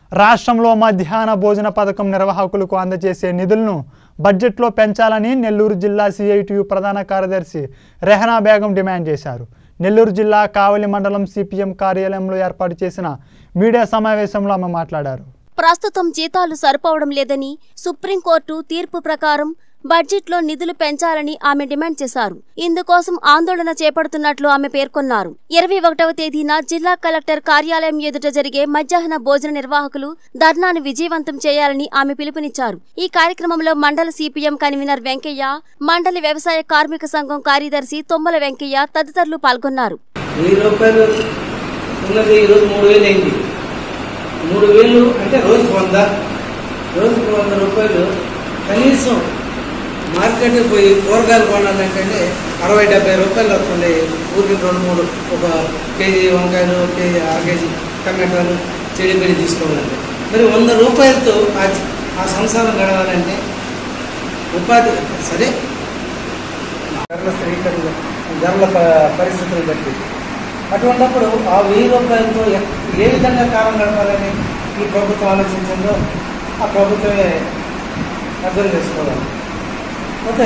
రాష్ట్రంలో మధ్యాహ్న భోజన పథకం నిర్వాహకులకు అందజేసే నిధులను బడ్జెట్లో పెంచాలని నెల్లూరు జిల్లా సిఐటియు ప్రధాన కార్యదర్శి రెహనా బేగం డిమాండ్ చేశారు నెల్లూరు జిల్లా కావలి మండలం సిపిఎం కార్యాలయంలో ఏర్పాటు చేసిన మీడియా సమావేశంలో ఆమె మాట్లాడారు ప్రస్తుతం జీతాలు సరిపోవడం లేదని సుప్రీంకోర్టు తీర్పు ప్రకారం బడ్జెట్లో నిధులు పెంచాలని ఆమె డిమాండ్ చేశారు ఇందుకోసం ఆందోళన చేపడుతున్నట్లు ఆమె పేర్కొన్నారు ఇరవై ఒకటవ తేదీన జిల్లా కలెక్టర్ కార్యాలయం ఎదుట జరిగే మధ్యాహ్న భోజన నిర్వాహకులు ధర్నాను విజయవంతం చేయాలని ఆమె పిలుపునిచ్చారు ఈ కార్యక్రమంలో మండల సిపిఎం కన్వీనర్ వెంకయ్య మండలి వ్యవసాయ కార్మిక సంఘం కార్యదర్శి తొమ్మల వెంకయ్య తదితరులు పాల్గొన్నారు వెయ్యి రూపాయలు ఉన్నది ఈరోజు మూడు వేలు అయింది మూడు వేలు అంటే రోజుకు వంద రోజుకు వంద రూపాయలు కనీసం మార్కెట్కి పోయి కూరగాయలు కొనాలంటే అరవై డెబ్బై రూపాయలు వస్తుంది ఊరికి రెండు మూడు ఒక కేజీ వంకాయలు ఒక కేజీ అర కేజీ టమాటాలు చెడిపిడి తీసుకోవాలంటే మరి వంద రూపాయలతో ఆ ఆ సంసారం గడవాలంటే ఉపాధి సరే ధరల స్థిరీకరణ ధరల ప- పరిస్థితులు బట్టి అటువంటప్పుడు ఆ వెయ్యి రూపాయలతో ఎ- ఏ విధంగా కాలం గడపాలని ఈ ప్రభుత్వం ఆలోచించిందో ఆ ప్రభుత్వమే అర్థం చేసుకోవాలి ఓకే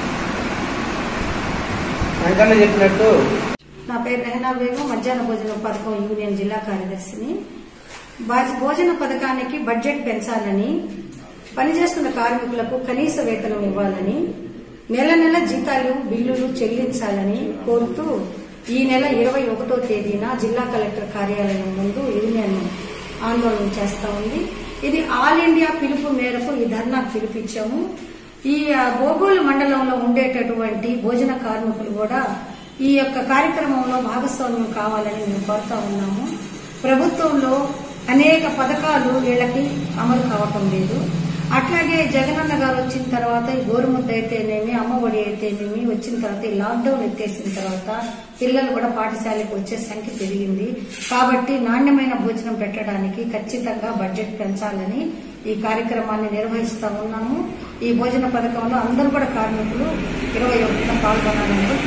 వెంకన్న చెప్పినట్టు నా పేరు రెహనా బేగం మధ్యాహ్న భోజన పథకం యూనియన్ జిల్లా కార్యదర్శిని బాజ్- భోజన పథకానికి బడ్జెట్ పెంచాలని పనిచేస్తున్న కార్మికులకు కనీస వేతనం ఇవ్వాలని నెల నెల జీతాలు బిల్లులు చెల్లించాలని కోరుతూ ఈ నెల ఇరవై ఒకటో తేదీన జిల్లా కలెక్టర్ కార్యాలయం ముందు యూనియన్ ఆందోళన చేస్తా ఉంది ఇది ఆల్ ఇండియా పిలుపు మేరకు ఈ ధర్నా పిలిపించాము ఈ ఆ, బోగోలు మండలంలో ఉండేటటువంటి భోజన కార్మికులు కూడా ఈ యొక్క కార్యక్రమంలో భాగస్వామ్యం కావాలని మేము కోరుతా ఉన్నాము ప్రభుత్వంలో అనేక పథకాలు వీళ్ళకి అమలు కావటం లేదు అట్లాగే జగనన్న గారు వచ్చిన తర్వాత ఈ గోరుముద్ద అయితేనేమి అమ్మఒడి అయితేనేమి వచ్చిన తర్వాత ఈ లాక్డౌన్ ఎత్తేసిన తర్వాత పిల్లలు కూడా పాఠశాలకు వచ్చే సంఖ్య పెరిగింది కాబట్టి నాణ్యమైన భోజనం పెట్టడానికి ఖచ్చితంగా బడ్జెట్ పెంచాలని ఈ కార్యక్రమాన్ని నిర్వహిస్తా ఉన్నాము ఈ భోజన పథకంలో అందరూ కూడా కార్మికులు ఇరవై ఒకటిన పాల్గొనాలని